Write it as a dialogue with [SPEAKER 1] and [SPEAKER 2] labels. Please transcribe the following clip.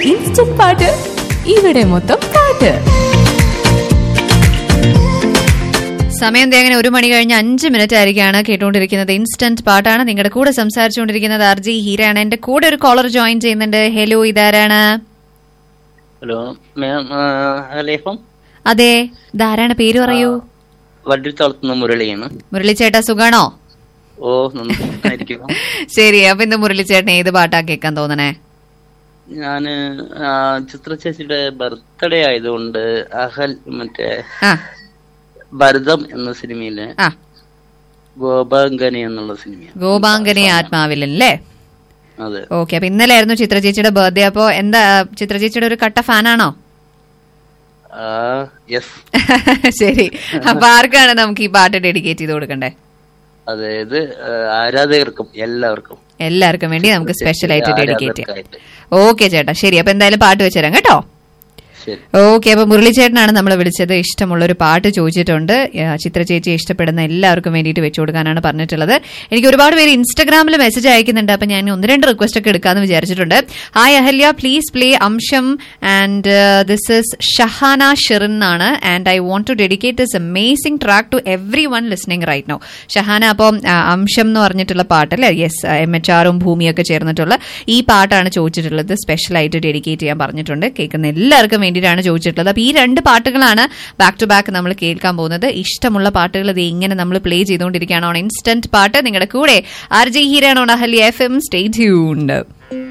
[SPEAKER 1] Instant പാട്ട് ഇവിടെ മൊത്തം പാട്ട്
[SPEAKER 2] സമയം തേങ്ങനെ ഒരു മണി കഴിഞ്ഞ് അഞ്ച് മിനിറ്റ് ആയിരിക്കാണ് കേട്ടുകൊണ്ടിരിക്കുന്നത് ഇൻസ്റ്റന്റ് പാട്ടാണ് നിങ്ങളുടെ കൂടെ സംസാരിച്ചുകൊണ്ടിരിക്കുന്നത് ആർ ജി ഹീരാണ് എന്റെ കൂടെ ഒരു കോളർ ജോയിൻ ചെയ്യുന്നുണ്ട് ഹലോ ഇതാരാണ്
[SPEAKER 3] ഹലോ മാം അലേഫം
[SPEAKER 2] അതെ ഇതാരാണ് പേര് പറയൂ
[SPEAKER 3] വട്ടിത്തളത്തുന്ന മുരളിയാണ്
[SPEAKER 2] മുരളി ചേട്ടാ സുഖാണോ
[SPEAKER 3] ഓ നന്നായിരിക്കും
[SPEAKER 2] ശരി അപ്പൊ ഇന്ന് മുരളി ചേട്ടൻ ഏത് പാട്ടാ കേൾക്കാൻ തോന്നണേ
[SPEAKER 3] ഞാന് ആ, ചിത്ര ചേച്ചിയുടെ ബർത്ത്ഡേ ആയതുകൊണ്ട് അഹൽ മറ്റേ
[SPEAKER 2] ആ
[SPEAKER 3] ഭരതം എന്ന സിനിമയിലെ
[SPEAKER 2] ആ
[SPEAKER 3] ഗോപാങ്കനി എന്നുള്ള സിനിമയാണ്
[SPEAKER 2] ഗോപാങ്കനെ ആത്മാവിലല്ലേ
[SPEAKER 3] അതെ
[SPEAKER 2] ഓക്കെ അപ്പൊ ഇന്നലെ ആയിരുന്നു ചിത്ര ചേച്ചിയുടെ ബർത്ത്ഡേ അപ്പൊ എന്താ ചിത്ര ചേച്ചിയുടെ ഒരു കട്ട ഫാനാണോ
[SPEAKER 3] ആ യെസ്
[SPEAKER 2] ശരി അപ്പൊ ആർക്കാണ് നമുക്ക് ഈ പാട്ട് ഡെഡിക്കേറ്റ് ചെയ്ത് കൊടുക്കണ്ടേ
[SPEAKER 3] അതായത് ആ, ആരാധകർക്കും എല്ലാവർക്കും
[SPEAKER 2] എല്ലാവർക്കും വേണ്ടി നമുക്ക് സ്പെഷ്യൽ ആയിട്ട് ഡെഡിക്കേറ്റ് ചെയ്യാം
[SPEAKER 3] ആരാധകർക്കായിട്ട്.
[SPEAKER 2] ഓക്കെ ചേട്ടാ ശരി അപ്പൊ എന്തായാലും പാട്ട് വെച്ചുതരാം കേട്ടോ
[SPEAKER 3] ശരി
[SPEAKER 2] ഓക്കെ അപ്പൊ മുരളി ചേട്ടനാണ് നമ്മൾ വിളിച്ചത് ഇഷ്ടമുള്ള ഒരു പാട്ട് ചോദിച്ചിട്ടുണ്ട് ആ, ചിത്ര ചേച്ചി ഇഷ്ടപ്പെടുന്ന എല്ലാവർക്കും വേണ്ടിയിട്ട് വെച്ചു കൊടുക്കാനാണ് പറഞ്ഞിട്ടുള്ളത് എനിക്ക് ഒരുപാട് പേര് ഇൻസ്റ്റാഗ്രാമിൽ മെസ്സേജ് അയക്കുന്നുണ്ട് അപ്പൊ ഞാൻ ഒന്ന് രണ്ട് റിക്വസ്റ്റ് ഒക്കെ എടുക്കാന്ന് വിചാരിച്ചിട്ടുണ്ട് ഹായ് അഹല്യ പ്ലീസ് പ്ലേ അംശം and this is Shahana Shirin ആണ് and I want to dedicate this amazing track to everyone listening right now Shahana അപ്പം ആ, അംശം എന്ന് പറഞ്ഞിട്ടുള്ള പാട്ടല്ലേ യെസ് എം എച്ച് ആറും ഭൂമിയൊക്കെ ചേർന്നിട്ടുള്ള ഈ പാട്ടാണ് ചോദിച്ചിട്ടുള്ളത് സ്പെഷ്യൽ ആയിട്ട് ഡെഡിക്കേറ്റ് ചെയ്യാൻ പറഞ്ഞിട്ടുണ്ട് കേൾക്കുന്ന എല്ലാവർക്കും വേണ്ടിയിട്ടാണ് ചോദിച്ചിട്ടുള്ളത് അപ്പൊ ഈ രണ്ട് പാട്ടുകളാണ് ബാക്ക് ടു ബാക്ക് നമ്മൾ കേൾക്കാൻ പോകുന്നത് ഇഷ്ടമുള്ള പാട്ടുകൾ ഇത് ഇങ്ങനെ നമ്മൾ പ്ലേ ചെയ്തുകൊണ്ടിരിക്കുകയാണ് ഓൺ ഇൻസ്റ്റന്റ് പാട്ട് നിങ്ങളുടെ കൂടെ ആർ ജെ ഹീരാണ് on Ahalya F M stay tuned